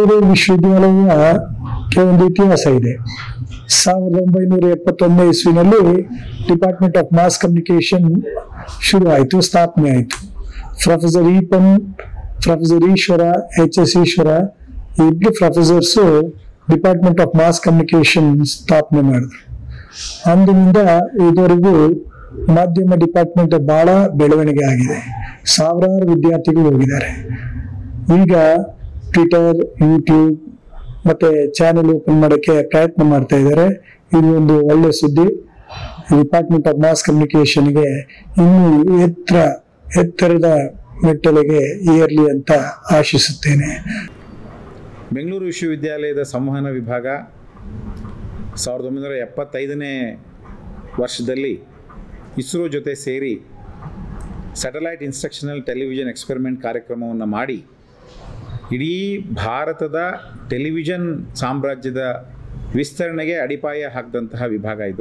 ಬೆಂಗಳೂರು ವಿಶ್ವವಿದ್ಯಾಲಯಕ್ಕೆ ಒಂದು ಇತಿಹಾಸ ಇದೆ ಸಾವಿರದ ಒಂಬೈನೂರ ಎಪ್ಪತ್ತೊಂದನೇ ಇಸ್ವಿನಲ್ಲಿ ಡಿಪಾರ್ಟ್ಮೆಂಟ್ ಆಫ್ ಮಾಸ್ ಕಮ್ಯುನಿಕೇಶನ್ ಶುರು ಆಯಿತು ಸ್ಥಾಪನೆ ಆಯಿತು professor Eapen professor Eshwara H S Eshwara ಈ ಇಬ್ರು professors department of mass communication ಸ್ಥಾಪನೆ ಮಾಡಿದ್ರು ಅಂದಿನಿಂದ ಇದುವರೆಗೂ ಮಾಧ್ಯಮ ಡಿಪಾರ್ಟ್ಮೆಂಟ್ ಬಹಳ ಬೆಳವಣಿಗೆ ಆಗಿದೆ ಸಾವಿರಾರು ವಿದ್ಯಾರ್ಥಿಗಳು ಹೋಗಿದ್ದಾರೆ ಈಗ ಟ್ವಿಟರ್ ಯೂಟ್ಯೂಬ್ ಮತ್ತೆ ಚಾನೆಲ್ ಓಪನ್ ಮಾಡೋಕ್ಕೆ ಪ್ರಯತ್ನ ಮಾಡ್ತಾ ಇದ್ದಾರೆ ಇದು ಒಂದು ಒಳ್ಳೆ ಸುದ್ದಿ ಡಿಪಾರ್ಟ್ಮೆಂಟ್ ಆಫ್ ಮಾಸ್ ಕಮ್ಯುನಿಕೇಶನ್ಗೆ ಇನ್ನೂ ಎತ್ತರ ಎತ್ತರದ ಮೆಟ್ಟಲಿಗೆ ಏರ್ಲಿ ಅಂತ ಆಶಿಸುತ್ತೇನೆ ಬೆಂಗಳೂರು ವಿಶ್ವವಿದ್ಯಾಲಯದ ಸಂವಹನ ವಿಭಾಗ ಸಾವಿರದ ಒಂಬೈನೂರ ಎಪ್ಪತ್ತೈದನೇ ವರ್ಷದಲ್ಲಿ ಇಸ್ರೋ ಜೊತೆ ಸೇರಿ ಸ್ಯಾಟಲೈಟ್ ಇನ್ಸ್ಟ್ರಕ್ಷನಲ್ ಟೆಲಿವಿಷನ್ ಎಕ್ಸ್ಪೆರಿಮೆಂಟ್ ಕಾರ್ಯಕ್ರಮವನ್ನು ಮಾಡಿ ಇಡೀ ಭಾರತದ ಟೆಲಿವಿಷನ್ ಸಾಮ್ರಾಜ್ಯದ ವಿಸ್ತರಣೆಗೆ ಅಡಿಪಾಯ ಹಾಕಿದಂತಹ ವಿಭಾಗ ಇದು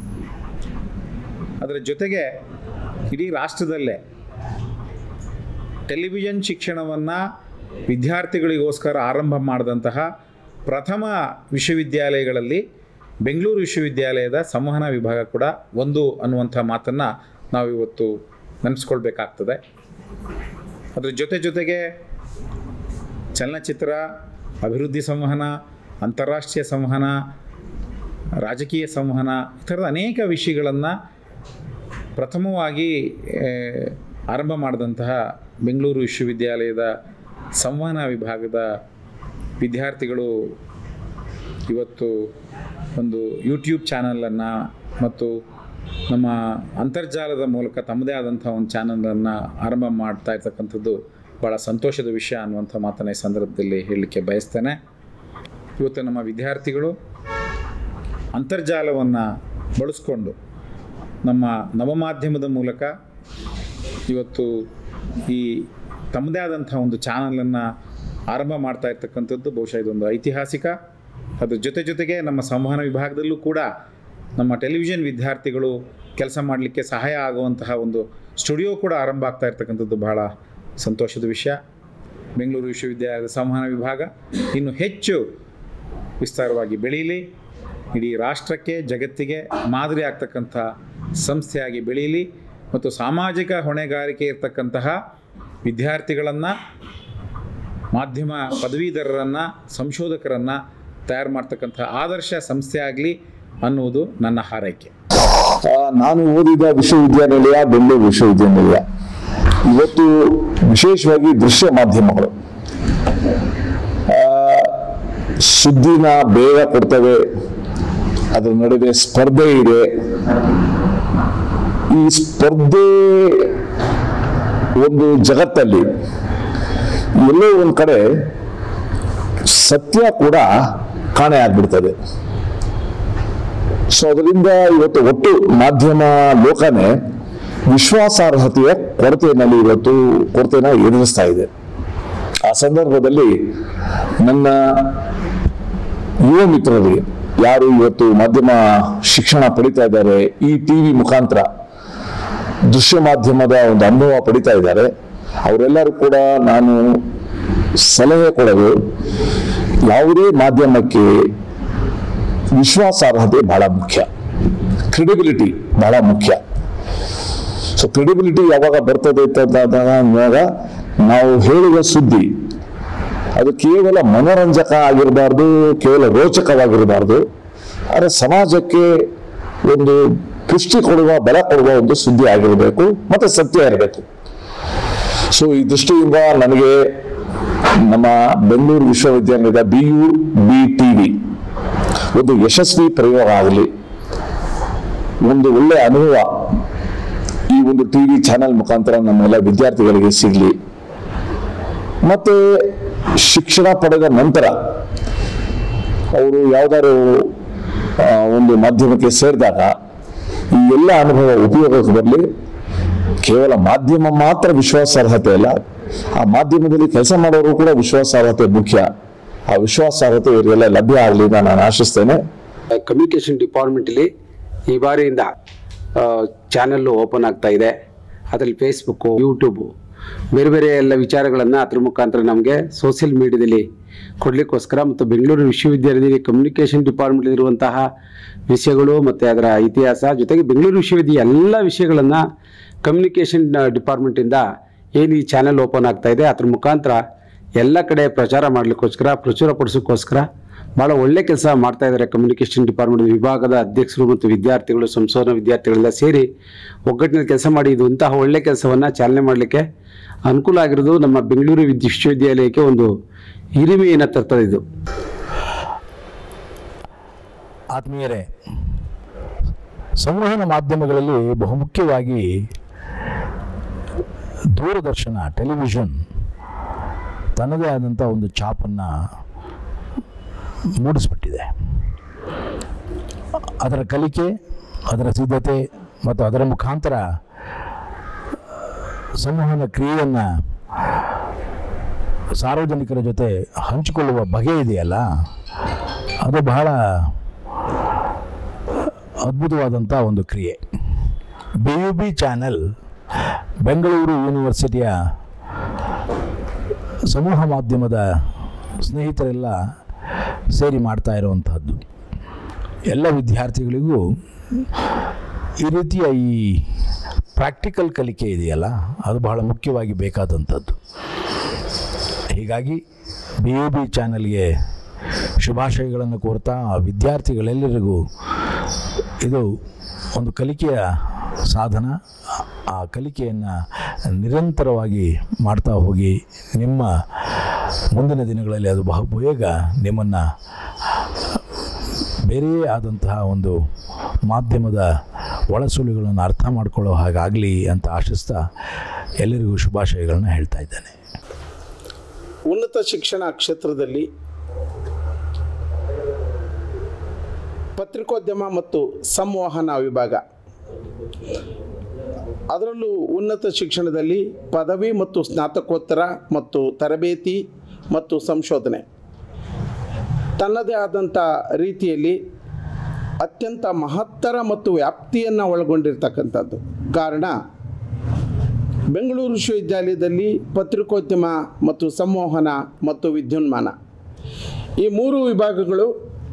ಅದರ ಜೊತೆಗೆ ಇಡೀ ರಾಷ್ಟ್ರದಲ್ಲೇ ಟೆಲಿವಿಷನ್ ಶಿಕ್ಷಣವನ್ನು ವಿದ್ಯಾರ್ಥಿಗಳಿಗೋಸ್ಕರ ಆರಂಭ ಮಾಡಿದಂತಹ ಪ್ರಥಮ ವಿಶ್ವವಿದ್ಯಾಲಯಗಳಲ್ಲಿ ಬೆಂಗಳೂರು ವಿಶ್ವವಿದ್ಯಾಲಯದ ಸಂವಹನ ವಿಭಾಗ ಕೂಡ ಒಂದು ಅನ್ನುವಂಥ ಮಾತನ್ನು ನಾವು ಇವತ್ತು ನೆನೆಸ್ಕೊಳ್ಬೇಕಾಗ್ತದೆ ಅದರ ಜೊತೆ ಜೊತೆಗೆ ಚಲನಚಿತ್ರ ಅಭಿವೃದ್ಧಿ ಸಂವಹನ ಅಂತಾರಾಷ್ಟ್ರೀಯ ಸಂವಹನ ರಾಜಕೀಯ ಸಂವಹನ ಈ ಥರದ ಅನೇಕ ವಿಷಯಗಳನ್ನು ಪ್ರಥಮವಾಗಿ ಆ, ಆರಂಭ ಮಾಡಿದಂತಹ ಬೆಂಗಳೂರು ವಿಶ್ವವಿದ್ಯಾಲಯದ ಸಂವಹನ ವಿಭಾಗದ ವಿದ್ಯಾರ್ಥಿಗಳು ಇವತ್ತು ಒಂದು ಯೂಟ್ಯೂಬ್ ಚಾನಲನ್ನು ಮತ್ತು ನಮ್ಮ ಅಂತರ್ಜಾಲದ ಮೂಲಕ ತಮ್ಮದೇ ಆದಂಥ ಒಂದು ಚಾನಲನ್ನು ಆರಂಭ ಮಾಡ್ತಾ ಇರ್ತಕ್ಕಂಥದ್ದು ಭಾಳ ಸಂತೋಷದ ವಿಷಯ ಅನ್ನುವಂಥ ಮಾತನ್ನ ಈ ಸಂದರ್ಭದಲ್ಲಿ ಹೇಳಲಿಕ್ಕೆ ಬಯಸ್ತೇನೆ ಇವತ್ತು ನಮ್ಮ ವಿದ್ಯಾರ್ಥಿಗಳು ಅಂತರ್ಜಾಲವನ್ನು ಬಳಸ್ಕೊಂಡು ನಮ್ಮ ನವಮಾಧ್ಯಮದ ಮೂಲಕ ಇವತ್ತು ಈ ತಮ್ಮದೇ ಆದಂಥ ಒಂದು ಚಾನಲನ್ನು ಆರಂಭ ಮಾಡ್ತಾ ಇರ್ತಕ್ಕಂಥದ್ದು ಬಹುಶಃ ಇದೊಂದು ಐತಿಹಾಸಿಕ ಅದ್ರ ಜೊತೆ ಜೊತೆಗೆ ನಮ್ಮ ಸಂವಹನ ವಿಭಾಗದಲ್ಲೂ ಕೂಡ ನಮ್ಮ ಟೆಲಿವಿಷನ್ ವಿದ್ಯಾರ್ಥಿಗಳು ಕೆಲಸ ಮಾಡಲಿಕ್ಕೆ ಸಹಾಯ ಆಗುವಂತಹ ಒಂದು ಸ್ಟುಡಿಯೋ ಕೂಡ ಆರಂಭ ಆಗ್ತಾ ಇರ್ತಕ್ಕಂಥದ್ದು ಬಹಳ ಸಂತೋಷದ ವಿಷಯ ಬೆಂಗಳೂರು ವಿಶ್ವವಿದ್ಯಾಲಯದ ಸಂವಹನ ವಿಭಾಗ ಇನ್ನು ಹೆಚ್ಚು ವಿಸ್ತಾರವಾಗಿ ಬೆಳೀಲಿ ಇಡೀ ರಾಷ್ಟ್ರಕ್ಕೆ ಜಗತ್ತಿಗೆ ಮಾದರಿ ಆಗ್ತಕ್ಕಂಥ ಸಂಸ್ಥೆಯಾಗಿ ಬೆಳೀಲಿ ಮತ್ತು ಸಾಮಾಜಿಕ ಹೊಣೆಗಾರಿಕೆ ಇರತಕ್ಕಂತಹ ವಿದ್ಯಾರ್ಥಿಗಳನ್ನು ಮಾಧ್ಯಮ ಪದವೀಧರರನ್ನು ಸಂಶೋಧಕರನ್ನು ತಯಾರು ಮಾಡ್ತಕ್ಕಂಥ ಆದರ್ಶ ಸಂಸ್ಥೆ ಆಗಲಿ ಅನ್ನುವುದು ನನ್ನ ಹಾರೈಕೆ ಆ, ನಾನು ಓದಿದ ವಿಶ್ವವಿದ್ಯಾನಿಲಯ ಬೆಂಗಳೂರು ವಿಶ್ವವಿದ್ಯಾನಿಲಯ ಇವತ್ತು ವಿಶೇಷವಾಗಿ ದೃಶ್ಯ ಮಾಧ್ಯಮಗಳು ಆ, ಸುದ್ದಿನ ಬೇಗ ಕೊಡ್ತವೆ ಅದರ ನಡುವೆ ಸ್ಪರ್ಧೆ ಇದೆ ಈ ಸ್ಪರ್ಧೆ ಒಂದು ಜಗತ್ತಲ್ಲಿ ಎಲ್ಲೋ ಒಂದು ಕಡೆ ಸತ್ಯ ಕೂಡ ಕಾಣೆ ಆಗ್ಬಿಡ್ತದೆ ಸೊ ಅದರಿಂದ ಇವತ್ತು ಒಟ್ಟು ಮಾಧ್ಯಮ ಲೋಕನೇ ವಿಶ್ವಾಸಾರ್ಹತೆಯ ಕೊರತೆಯಲ್ಲಿ ಇವತ್ತು ಕೊರತೆನ ಎದುರಿಸ್ತಾ ಇದೆ ಆ ಸಂದರ್ಭದಲ್ಲಿ ನನ್ನ ಯುವ ಮಿತ್ರರಿಗೆ ಯಾರು ಇವತ್ತು ಮಾಧ್ಯಮ ಶಿಕ್ಷಣ ಪಡಿತಾ ಇದ್ದಾರೆ ಈ ಟಿವಿ ಮುಖಾಂತರ ದೃಶ್ಯ ಮಾಧ್ಯಮದ ಒಂದು ಅನುಭವ ಪಡಿತಾ ಇದ್ದಾರೆ ಅವರೆಲ್ಲರೂ ಕೂಡ ನಾನು ಸಲಹೆ ಕೊಡೋದು ಯಾವುದೇ ಮಾಧ್ಯಮಕ್ಕೆ ವಿಶ್ವಾಸಾರ್ಹತೆ ಬಹಳ ಮುಖ್ಯ ಕ್ರೆಡಿಬಿಲಿಟಿ ಬಹಳ ಮುಖ್ಯ ಸೊ ಕ್ರೆಡಿಬಿಲಿಟಿ ಯಾವಾಗ ಬರ್ತದೆ ಅಂದಾಗ ನಾವು ಹೇಳುವ ಸುದ್ದಿ ಅದು ಕೇವಲ ಮನೋರಂಜಕ ಆಗಿರಬಾರ್ದು ಕೇವಲ ರೋಚಕವಾಗಿರಬಾರ್ದು ಆದರೆ ಸಮಾಜಕ್ಕೆ ಒಂದು ಪುಷ್ಟಿ ಕೊಡುವ ಬಲ ಕೊಡುವ ಒಂದು ಸುದ್ದಿ ಆಗಿರಬೇಕು ಮತ್ತೆ ಸತ್ಯ ಇರಬೇಕು ಸೊ ಈ ದೃಷ್ಟಿಯಿಂದ ನನಗೆ ನಮ್ಮ ಬೆಂಗಳೂರು ವಿಶ್ವವಿದ್ಯಾಲಯದ B U B T V ಒಂದು ಯಶಸ್ವಿ ಪ್ರಯೋಗ ಆಗಲಿ ಒಂದು ಒಳ್ಳೆಯ ಅನುಭವ ಈ ಒಂದು ಟಿವಿ ಚಾನೆಲ್ ಮುಖಾಂತರ ನಮ್ಮೆಲ್ಲ ವಿದ್ಯಾರ್ಥಿಗಳಿಗೆ ಸಿಗಲಿ ಮತ್ತೆ ಶಿಕ್ಷಣ ಪಡೆದ ನಂತರ ಅವರು ಯಾವ್ದಾದ್ರು ಆ, ಒಂದು ಮಾಧ್ಯಮಕ್ಕೆ ಸೇರಿದಾಗ ಈ ಎಲ್ಲ ಅನುಭವ ಉಪಯೋಗಕ್ಕೆ ಬರಲಿ ಕೇವಲ ಮಾಧ್ಯಮ ಮಾತ್ರ ವಿಶ್ವಾಸಾರ್ಹತೆ ಅಲ್ಲ ಆ ಮಾಧ್ಯಮದಲ್ಲಿ ಕೆಲಸ ಮಾಡೋರು ಕೂಡ ವಿಶ್ವಾಸಾರ್ಹತೆ ಮುಖ್ಯ ಆ ವಿಶ್ವಾಸಾರ್ಹತೆ ಇವರಿಗೆಲ್ಲ ಲಭ್ಯ ಆಗಲಿ ಅಂತ ನಾನು ಆಶಿಸ್ತೇನೆ ಕಮ್ಯುನಿಕೇಷನ್ ಡಿಪಾರ್ಟ್ಮೆಂಟಲ್ಲಿ ಈ ಬಾರಿಯಿಂದ ಚಾನಲ್ಲು ಓಪನ್ ಆಗ್ತಾ ಇದೆ ಅದರಲ್ಲಿ ಫೇಸ್ಬುಕ್ಕು ಯೂಟ್ಯೂಬು ಬೇರೆ ಬೇರೆ ಎಲ್ಲ ವಿಚಾರಗಳನ್ನು ಅದ್ರ ಮುಖಾಂತರ ನಮಗೆ ಸೋಷಿಯಲ್ ಮೀಡಿಯಾದಲ್ಲಿ ಕೊಡಲಿಕ್ಕೋಸ್ಕರ ಮತ್ತು ಬೆಂಗಳೂರು ವಿಶ್ವವಿದ್ಯಾಲಯದಲ್ಲಿ ಕಮ್ಯುನಿಕೇಷನ್ ಡಿಪಾರ್ಟ್ಮೆಂಟ್ ಇರುವಂತಹ ವಿಷಯಗಳು ಮತ್ತು ಅದರ ಇತಿಹಾಸ ಜೊತೆಗೆ ಬೆಂಗಳೂರು ವಿಶ್ವವಿದ್ಯಾಲಯ ಎಲ್ಲ ವಿಷಯಗಳನ್ನು ಕಮ್ಯುನಿಕೇಷನ್ ಡಿಪಾರ್ಟ್ಮೆಂಟಿಂದ ಏನು ಈ ಚಾನೆಲ್ ಓಪನ್ ಆಗ್ತಾ ಇದೆ ಅದ್ರ ಮುಖಾಂತರ ಎಲ್ಲ ಕಡೆ ಪ್ರಚಾರ ಮಾಡಲಿಕ್ಕೋಸ್ಕರ ಪ್ರಚುರಪಡಿಸೋಕ್ಕೋಸ್ಕರ ಭಾಳ ಒಳ್ಳೆ ಕೆಲಸ ಮಾಡ್ತಾ ಇದ್ದಾರೆ ಕಮ್ಯುನಿಕೇಷನ್ ಡಿಪಾರ್ಟ್ಮೆಂಟ್ ವಿಭಾಗದ ಅಧ್ಯಕ್ಷರು ಮತ್ತು ವಿದ್ಯಾರ್ಥಿಗಳು ಸಂಶೋಧನಾ ವಿದ್ಯಾರ್ಥಿಗಳೆಲ್ಲ ಸೇರಿ ಒಗ್ಗಟ್ಟಿನ ಕೆಲಸ ಮಾಡಿ ಇದು ಇಂತಹ ಒಳ್ಳೆ ಕೆಲಸವನ್ನು ಚಾಲನೆ ಮಾಡಲಿಕ್ಕೆ ಅನುಕೂಲ ಆಗಿರೋದು ನಮ್ಮ ಬೆಂಗಳೂರು ವಿದ್ಯ- ವಿಶ್ವವಿದ್ಯಾಲಯಕ್ಕೆ ಒಂದು ಹಿರಿಮೆಯನ್ನು ತರ್ತದೆ ಇದು ಆತ್ಮೀಯರೇ ಸಂವಹನ ಮಾಧ್ಯಮಗಳಲ್ಲಿ ಬಹುಮುಖ್ಯವಾಗಿ ದೂರದರ್ಶನ ಟೆಲಿವಿಷನ್ ತನ್ನದೇ ಆದಂಥ ಒಂದು ಛಾಪನ್ನು ಮೂಡಿಸ್ಬಿಟ್ಟಿದೆ ಅದರ ಕಲಿಕೆ ಅದರ ಸಿದ್ಧತೆ ಮತ್ತು ಅದರ ಮುಖಾಂತರ ಸಂವಹನ ಕ್ರಿಯೆಯನ್ನು ಸಾರ್ವಜನಿಕರ ಜೊತೆ ಹಂಚಿಕೊಳ್ಳುವ ಬಗೆ ಇದೆಯಲ್ಲ ಅದು ಬಹಳ ಅದ್ಭುತವಾದಂಥ ಒಂದು ಕ್ರಿಯೆ B U B channel Bengaluru ಯೂನಿವರ್ಸಿಟಿಯ ಸಮೂಹ ಮಾಧ್ಯಮದ ಸ್ನೇಹಿತರೆಲ್ಲ ಸೇರಿ ಮಾಡ್ತಾ ಇರುವಂತಹದ್ದು ಎಲ್ಲ ವಿದ್ಯಾರ್ಥಿಗಳಿಗೂ ಈ ರೀತಿಯ ಈ ಪ್ರಾಕ್ಟಿಕಲ್ ಕಲಿಕೆ ಇದೆಯಲ್ಲ ಅದು ಬಹಳ ಮುಖ್ಯವಾಗಿ ಬೇಕಾದಂಥದ್ದು ಹೀಗಾಗಿ ಬಿ ಯು ಬಿ ಚಾನಲ್ಗೆ ಶುಭಾಶಯಗಳನ್ನು ಕೋರ್ತಾ ಆ ವಿದ್ಯಾರ್ಥಿಗಳೆಲ್ಲರಿಗೂ ಇದು ಒಂದು ಕಲಿಕೆಯ ಸಾಧನ ಆ ಕಲಿಕೆಯನ್ನು ನಿರಂತರವಾಗಿ ಮಾಡ್ತಾ ಹೋಗಿ ನಿಮ್ಮ ಮುಂದಿನ ದಿನಗಳಲ್ಲಿ ಅದು ಬಹು ಬೇಗ ನಿಮ್ಮನ್ನು ಬೇರೆಯೇ ಆದಂತಹ ಒಂದು ಮಾಧ್ಯಮದ ಒಳಸುಳಿಗಳನ್ನು ಅರ್ಥ ಮಾಡ್ಕೊಳ್ಳೋ ಹಾಗಾಗಲಿ ಅಂತ ಆಶಿಸ್ತಾ ಎಲ್ಲರಿಗೂ ಶುಭಾಶಯಗಳನ್ನ ಹೇಳ್ತಾ ಇದ್ದೇನೆ ಉನ್ನತ ಶಿಕ್ಷಣ ಕ್ಷೇತ್ರದಲ್ಲಿ ಪತ್ರಿಕೋದ್ಯಮ ಮತ್ತು ಸಂವಹನ ವಿಭಾಗ ಅದರಲ್ಲೂ ಉನ್ನತ ಶಿಕ್ಷಣದಲ್ಲಿ ಪದವಿ ಮತ್ತು ಸ್ನಾತಕೋತ್ತರ ಮತ್ತು ತರಬೇತಿ ಮತ್ತು ಸಂಶೋಧನೆ ತನ್ನದೇ ಆದಂಥ ರೀತಿಯಲ್ಲಿ ಅತ್ಯಂತ ಮಹತ್ತರ ಮತ್ತು ವ್ಯಾಪ್ತಿಯನ್ನು ಒಳಗೊಂಡಿರ್ತಕ್ಕಂಥದ್ದು ಕಾರಣ ಬೆಂಗಳೂರು ವಿಶ್ವವಿದ್ಯಾಲಯದಲ್ಲಿ ಪತ್ರಿಕೋದ್ಯಮ ಮತ್ತು ಸಂವಹನ ಮತ್ತು ವಿದ್ಯುನ್ಮಾನ ಈ ಮೂರು ವಿಭಾಗಗಳು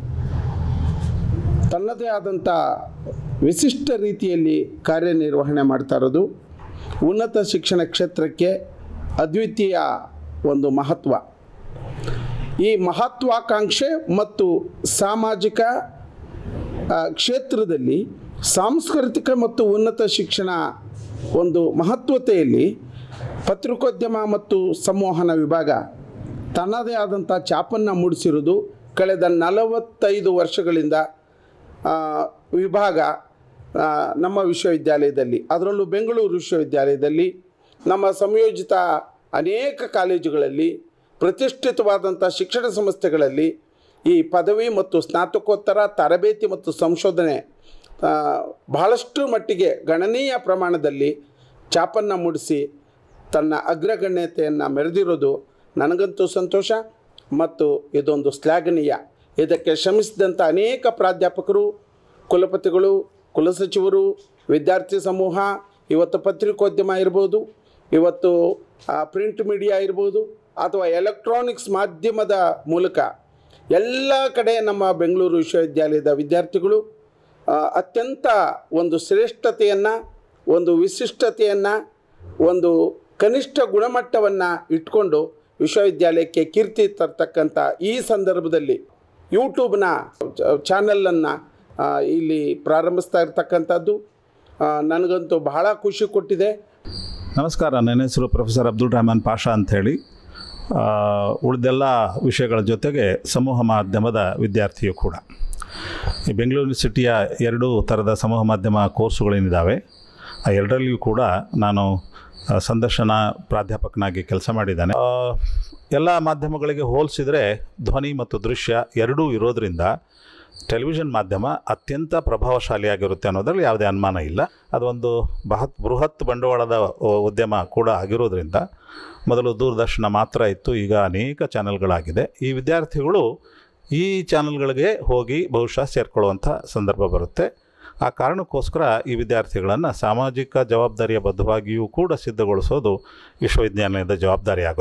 ತನ್ನದೇ ಆದಂಥ ವಿಶಿಷ್ಟ ರೀತಿಯಲ್ಲಿ ಕಾರ್ಯನಿರ್ವಹಣೆ ಮಾಡ್ತಾ ಇರೋದು ಉನ್ನತ ಶಿಕ್ಷಣ ಕ್ಷೇತ್ರಕ್ಕೆ ಅದ್ವಿತೀಯ ಒಂದು ಮಹತ್ವ ಈ ಮಹತ್ವಾಕಾಂಕ್ಷೆ ಮತ್ತು ಸಾಮಾಜಿಕ ಆ, ಕ್ಷೇತ್ರದಲ್ಲಿ ಸಾಂಸ್ಕೃತಿಕ ಮತ್ತು ಉನ್ನತ ಶಿಕ್ಷಣ ಒಂದು ಮಹತ್ವತೆಯಲ್ಲಿ ಪತ್ರಿಕೋದ್ಯಮ ಮತ್ತು ಸಂವಹನ ವಿಭಾಗ ತನ್ನದೇ ಆದಂಥ ಛಾಪನ್ನು ಮೂಡಿಸಿರುವುದು ಕಳೆದ ನಲವತ್ತೈದು ವರ್ಷಗಳಿಂದ ಆ, ವಿಭಾಗ ಆ, ನಮ್ಮ ವಿಶ್ವವಿದ್ಯಾಲಯದಲ್ಲಿ ಅದರಲ್ಲೂ ಬೆಂಗಳೂರು ವಿಶ್ವವಿದ್ಯಾಲಯದಲ್ಲಿ ನಮ್ಮ ಸಂಯೋಜಿತ ಅನೇಕ ಕಾಲೇಜುಗಳಲ್ಲಿ ಪ್ರತಿಷ್ಠಿತವಾದಂಥ ಶಿಕ್ಷಣ ಸಂಸ್ಥೆಗಳಲ್ಲಿ ಈ ಪದವಿ ಮತ್ತು ಸ್ನಾತಕೋತ್ತರ ತರಬೇತಿ ಮತ್ತು ಸಂಶೋಧನೆ ಆ, ಬಹಳಷ್ಟು ಮಟ್ಟಿಗೆ ಗಣನೀಯ ಪ್ರಮಾಣದಲ್ಲಿ ಛಾಪನ್ನು ಮೂಡಿಸಿ ತನ್ನ ಅಗ್ರಗಣ್ಯತೆಯನ್ನು ಮೆರೆದಿರೋದು ನನಗಂತೂ ಸಂತೋಷ ಮತ್ತು ಇದೊಂದು ಶ್ಲಾಘನೀಯ ಇದಕ್ಕೆ ಶ್ರಮಿಸಿದಂಥ ಅನೇಕ ಪ್ರಾಧ್ಯಾಪಕರು ಕುಲಪತಿಗಳು ಕುಲಸಚಿವರು ವಿದ್ಯಾರ್ಥಿ ಸಮೂಹ ಇವತ್ತು ಪತ್ರಿಕೋದ್ಯಮ ಇರ್ಬೋದು ಇವತ್ತು ಪ್ರಿಂಟ್ ಮೀಡಿಯಾ ಇರ್ಬೋದು ಅಥವಾ ಎಲೆಕ್ಟ್ರಾನಿಕ್ಸ್ ಮಾಧ್ಯಮದ ಮೂಲಕ ಎಲ್ಲ ಕಡೆ ನಮ್ಮ ಬೆಂಗಳೂರು ವಿಶ್ವವಿದ್ಯಾಲಯದ ವಿದ್ಯಾರ್ಥಿಗಳು ಆ, ಅತ್ಯಂತ ಒಂದು ಶ್ರೇಷ್ಠತೆಯನ್ನು ಒಂದು ವಿಶಿಷ್ಟತೆಯನ್ನು ಒಂದು ಕನಿಷ್ಠ ಗುಣಮಟ್ಟವನ್ನು ಇಟ್ಕೊಂಡು ವಿಶ್ವವಿದ್ಯಾಲಯಕ್ಕೆ ಕೀರ್ತಿ ತರ್ತಕ್ಕಂಥ ಈ ಸಂದರ್ಭದಲ್ಲಿ ಯೂಟ್ಯೂಬ್ನ ಚಾನಲನ್ನು ಇಲ್ಲಿ ಪ್ರಾರಂಭಿಸ್ತಾ ಇರ್ತಕ್ಕಂಥದ್ದು ಆ, ನನಗಂತೂ ಬಹಳ ಖುಷಿ ಕೊಟ್ಟಿದೆ ನಮಸ್ಕಾರ ನನ್ನ ಹೆಸರು ಪ್ರೊಫೆಸರ್ ಅಬ್ದುಲ್ ರೆಹಮಾನ್ ಪಾಷಾ ಅಂಥೇಳಿ ಉಳಿದೆಲ್ಲ ವಿಷಯಗಳ ಜೊತೆಗೆ ಸಮೂಹ ಮಾಧ್ಯಮದ ವಿದ್ಯಾರ್ಥಿಯು ಕೂಡ ಈ ಬೆಂಗಳೂರು ಯೂನಿವರ್ಸಿಟಿಯ ಎರಡು ಥರದ ಸಮೂಹ ಮಾಧ್ಯಮ ಕೋರ್ಸುಗಳೇನಿದ್ದಾವೆ ಆ ಎರಡರಲ್ಲಿಯೂ ಕೂಡ ನಾನು ಆ, ಸಂದರ್ಶನ ಪ್ರಾಧ್ಯಾಪಕನಾಗಿ ಕೆಲಸ ಮಾಡಿದ್ದಾನೆ ಆ, ಎಲ್ಲ ಮಾಧ್ಯಮಗಳಿಗೆ ಹೋಲಿಸಿದರೆ ಧ್ವನಿ ಮತ್ತು ದೃಶ್ಯ ಎರಡೂ ಇರೋದರಿಂದ ಟೆಲಿವಿಷನ್ ಮಾಧ್ಯಮ ಅತ್ಯಂತ ಪ್ರಭಾವಶಾಲಿಯಾಗಿರುತ್ತೆ ಅನ್ನೋದ್ರಲ್ಲಿ ಯಾವುದೇ ಅನುಮಾನ ಇಲ್ಲ ಅದೊಂದು ಬಹತ್ ಬೃಹತ್ ಬಂಡವಾಳದ ಉ- ಉದ್ಯಮ ಕೂಡ ಆಗಿರೋದ್ರಿಂದ ಮೊದಲು ದೂರದರ್ಶನ ಮಾತ್ರ ಇತ್ತು ಈಗ ಅನೇಕ ಚಾನೆಲ್ಗಳಾಗಿದೆ ಈ ವಿದ್ಯಾರ್ಥಿಗಳು ಈ ಚಾನೆಲ್ಗಳಿಗೆ ಹೋಗಿ ಬಹುಶಃ ಸೇರ್ಕೊಳ್ಳುವಂಥ ಸಂದರ್ಭ ಬರುತ್ತೆ ಆ ಕಾರಣಕ್ಕೋಸ್ಕರ ಈ ವಿದ್ಯಾರ್ಥಿಗಳನ್ನು ಸಾಮಾಜಿಕ ಜವಾಬ್ದಾರಿಯ ಬದ್ಧವಾಗಿಯೂ ಕೂಡ ಸಿದ್ಧಗೊಳಿಸೋದು ವಿಶ್ವವಿದ್ಯಾಲಯದ ಜವಾಬ್ದಾರಿ ಆಗುತ್ತೆ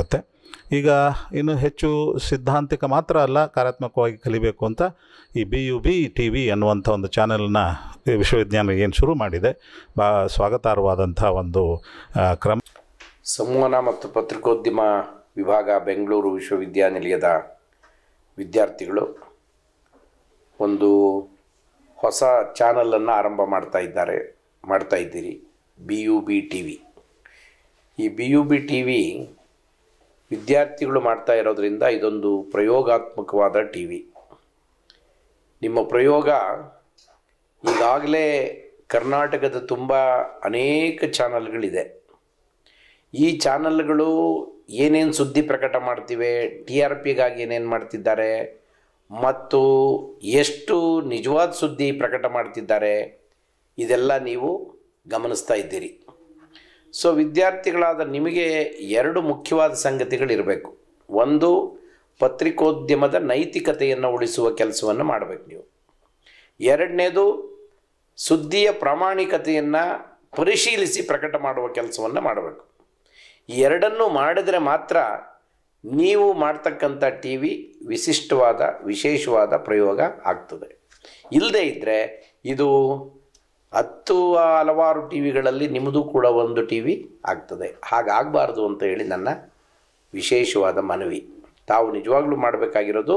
ಈಗ ಇನ್ನು ಹೆಚ್ಚು ಸಿದ್ಧಾಂತಿಕ ಮಾತ್ರ ಅಲ್ಲ ಕಾರ್ಯಾತ್ಮಕವಾಗಿ ಕಲಿಬೇಕು ಅಂತ ಈ B U B T V ಅನ್ನುವಂಥ ಒಂದು ಚಾನೆಲ್ನ ವಿಶ್ವವಿದ್ಯಾಲಯ ಏನು ಶುರು ಮಾಡಿದೆ ಬಾ ಸ್ವಾಗತಾರ್ಹವಾದಂಥ ಒಂದು ಆ, ಕ್ರಮ ಸಂವಹನ ಮತ್ತು ಪತ್ರಿಕೋದ್ಯಮ ವಿಭಾಗ ಬೆಂಗಳೂರು ವಿಶ್ವವಿದ್ಯಾನಿಲಯದ ವಿದ್ಯಾರ್ಥಿಗಳು ಒಂದು ಹೊಸ ಚಾನಲನ್ನು ಆರಂಭ ಮಾಡ್ತಾ ಇದ್ದಾರೆ ಮಾಡ್ತಾ ಇದ್ದೀರಿ B U B T V ಈ B U B T V ವಿದ್ಯಾರ್ಥಿಗಳು ಮಾಡ್ತಾ ಇರೋದ್ರಿಂದ ಇದೊಂದು ಪ್ರಯೋಗಾತ್ಮಕವಾದ ಟಿ ವಿ ನಿಮ್ಮ ಪ್ರಯೋಗ ಈಗಾಗಲೇ ಕರ್ನಾಟಕದ ತುಂಬ ಅನೇಕ ಚಾನಲ್ಗಳಿದೆ ಈ ಚಾನಲ್ಗಳು ಏನೇನು ಸುದ್ದಿ ಪ್ರಕಟ ಮಾಡ್ತಿವೆ ಟಿ ಆರ್ ಪಿಗಾಗಿ ಏನೇನು ಮಾಡ್ತಿದ್ದಾರೆ ಮತ್ತು ಎಷ್ಟು ನಿಜವಾದ ಸುದ್ದಿ ಪ್ರಕಟ ಮಾಡ್ತಿದ್ದಾರೆ ಇದೆಲ್ಲ ನೀವು ಗಮನಿಸ್ತಾ ಇದ್ದೀರಿ ಸೊ ವಿದ್ಯಾರ್ಥಿಗಳಾದ ನಿಮಗೆ ಎರಡು ಮುಖ್ಯವಾದ ಸಂಗತಿಗಳಿರಬೇಕು ಒಂದು ಪತ್ರಿಕೋದ್ಯಮದ ನೈತಿಕತೆಯನ್ನು ಉಳಿಸುವ ಕೆಲಸವನ್ನು ಮಾಡಬೇಕು ನೀವು ಎರಡನೇದು ಸುದ್ದಿಯ ಪ್ರಾಮಾಣಿಕತೆಯನ್ನು ಪರಿಶೀಲಿಸಿ ಪ್ರಕಟ ಮಾಡುವ ಕೆಲಸವನ್ನು ಮಾಡಬೇಕು ಈ ಎರಡನ್ನೂ ಮಾಡಿದರೆ ಮಾತ್ರ ನೀವು ಮಾಡ್ತಕ್ಕಂಥ ಟಿ ವಿ ವಿಶಿಷ್ಟವಾದ ವಿಶೇಷವಾದ ಪ್ರಯೋಗ ಆಗ್ತದೆ ಇಲ್ಲದೇ ಇದ್ದರೆ ಇದು ಹತ್ತು ಹಲವಾರು ಟಿ ವಿಗಳಲ್ಲಿ ನಿಮ್ಮದು ಕೂಡ ಒಂದು ಟಿ ವಿ ಆಗ್ತದೆ ಹಾಗಾಗಬಾರ್ದು ಅಂತ ಹೇಳಿ ನನ್ನ ವಿಶೇಷವಾದ ಮನವಿ ತಾವು ನಿಜವಾಗ್ಲೂ ಮಾಡಬೇಕಾಗಿರೋದು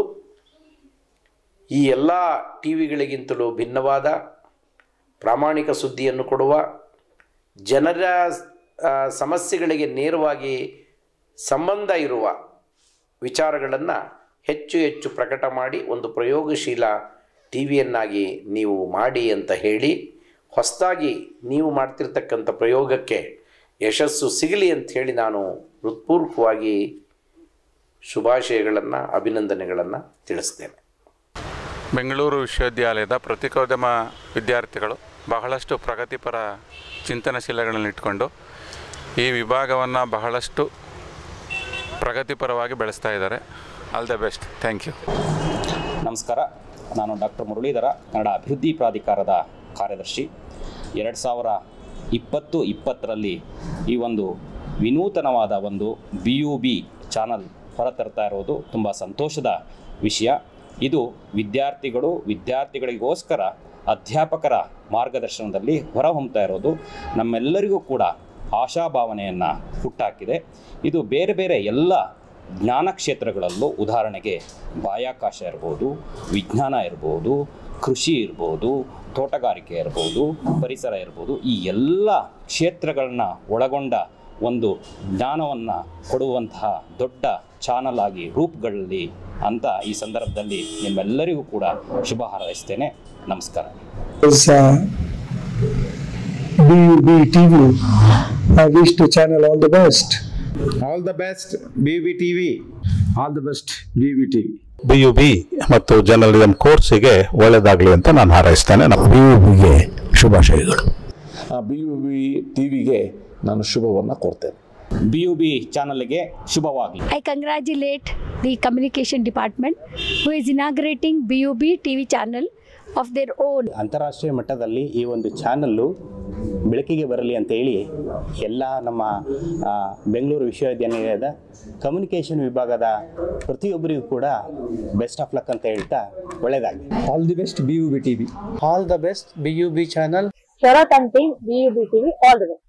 ಈ ಎಲ್ಲ ಟಿ ವಿಗಳಿಗಿಂತಲೂ ಭಿನ್ನವಾದ ಪ್ರಾಮಾಣಿಕ ಸುದ್ದಿಯನ್ನು ಕೊಡುವ ಜನರ ಆ, ಸಮಸ್ಯೆಗಳಿಗೆ ನೇರವಾಗಿ ಸಂಬಂಧ ಇರುವ ವಿಚಾರಗಳನ್ನು ಹೆಚ್ಚು ಹೆಚ್ಚು ಪ್ರಕಟ ಮಾಡಿ ಒಂದು ಪ್ರಯೋಗಶೀಲ ಟಿ ವಿಯನ್ನಾಗಿ ನೀವು ಮಾಡಿ ಅಂತ ಹೇಳಿ ಹೊಸದಾಗಿ ನೀವು ಮಾಡ್ತಿರ್ತಕ್ಕಂಥ ಪ್ರಯೋಗಕ್ಕೆ ಯಶಸ್ಸು ಸಿಗಲಿ ಅಂತ ಹೇಳಿ ನಾನು ಹೃತ್ಪೂರ್ವಕವಾಗಿ ಶುಭಾಶಯಗಳನ್ನು ಅಭಿನಂದನೆಗಳನ್ನು ತಿಳಿಸ್ತೇನೆ ಬೆಂಗಳೂರು ವಿಶ್ವವಿದ್ಯಾಲಯದ ಪತ್ರಿಕೋದ್ಯಮ ವಿದ್ಯಾರ್ಥಿಗಳು ಬಹಳಷ್ಟು ಪ್ರಗತಿಪರ ಚಿಂತನಶೀಲಗಳನ್ನು ಇಟ್ಕೊಂಡು ಈ ವಿಭಾಗವನ್ನು ಬಹಳಷ್ಟು ಪ್ರಗತಿಪರವಾಗಿ ಬೆಳೆಸ್ತಾ ಇದ್ದಾರೆ all the best thank you ನಮಸ್ಕಾರ ನಾನು ಡಾಕ್ಟರ್ ಮುರಳೀಧರ ಕನ್ನಡ ಅಭಿವೃದ್ಧಿ ಪ್ರಾಧಿಕಾರದ ಕಾರ್ಯದರ್ಶಿ ಎರಡು ಸಾವಿರ ಇಪ್ಪತ್ತು ಇಪ್ಪತ್ತರಲ್ಲಿ ಈ ಒಂದು ವಿನೂತನವಾದ ಒಂದು ಬಿ ಯು ಬಿ ಚಾನಲ್ ಹೊರತರ್ತಾ ಇರೋದು ತುಂಬ ಸಂತೋಷದ ವಿಷಯ ಇದು ವಿದ್ಯಾರ್ಥಿಗಳು ವಿದ್ಯಾರ್ಥಿಗಳಿಗೋಸ್ಕರ ಅಧ್ಯಾಪಕರ ಮಾರ್ಗದರ್ಶನದಲ್ಲಿ ಹೊರಹೊಮ್ತಾ ಇರೋದು ನಮ್ಮೆಲ್ಲರಿಗೂ ಕೂಡ ಆಶಾಭಾವನೆಯನ್ನು ಹುಟ್ಟಾಕಿದೆ ಇದು ಬೇರೆ ಬೇರೆ ಎಲ್ಲ ಜ್ಞಾನ ಕ್ಷೇತ್ರಗಳಲ್ಲೂ ಉದಾಹರಣೆಗೆ ಬಾಹ್ಯಾಕಾಶ ಇರ್ಬೋದು ವಿಜ್ಞಾನ ಇರ್ಬೋದು ಕೃಷಿ ಇರ್ಬೋದು ತೋಟಗಾರಿಕೆ ಇರ್ಬೋದು ಪರಿಸರ ಇರ್ಬೋದು ಈ ಎಲ್ಲ ಕ್ಷೇತ್ರಗಳನ್ನ ಒಳಗೊಂಡ ಒಂದು ಜ್ಞಾನವನ್ನು ಕೊಡುವಂತಹ ದೊಡ್ಡ ಚಾನಲ್ ಆಗಿ ರೂಪುಗಳಲ್ಲಿ ಅಂತ ಈ ಸಂದರ್ಭದಲ್ಲಿ ನಿಮ್ಮೆಲ್ಲರಿಗೂ ಕೂಡ ಶುಭ ಹಾರೈಸ್ತೇನೆ ನಮಸ್ಕಾರ is uh, BUB TV. I wish the channel all the best. All the best B B T V all the best B V T V B U B ಮತ್ತು ಜರ್ನಲಿಸಮ್ ಕೋರ್ಸಿಗೆ ಒಳ್ಳೆಯದಾಗಲಿ ಅಂತ ನಾನು ಹಾರೈಸ್ತೇನೆ ನಮ್ಮ ಬಿ ಯು ಬಿಗೆ ಶುಭಾಶಯಗಳು B U B T ವಿಗೆ ನಾನು ಶುಭವನ್ನು ಕೋರ್ತೇನೆ ಬಿ ಯು ಬಿ ಚಾನಲ್ಗೆ ಶುಭವಾಗಲಿ I congratulate the communication department who is inaugurating BUB TV channel of their own. ಅಂತಾರಾಷ್ಟ್ರೀಯ ಮಟ್ಟದಲ್ಲಿ ಈ ಒಂದು ಚಾನಲ್ಲು ಬೆಳಕಿಗೆ ಬರಲಿ ಅಂತ ಹೇಳಿ ಎಲ್ಲ ನಮ್ಮ ಆ, ಬೆಂಗಳೂರು ವಿಶ್ವವಿದ್ಯಾನಿಲಯದ ಕಮ್ಯುನಿಕೇಷನ್ ವಿಭಾಗದ ಪ್ರತಿಯೊಬ್ಬರಿಗೂ ಕೂಡ ಬೆಸ್ಟ್ ಆಫ್ ಲಕ್ ಅಂತ ಹೇಳ್ತಾ ಒಳ್ಳೆಯದಾಗಲಿ all the best B U B T V all the best B U B channel Sharath and team BUB TV all the way.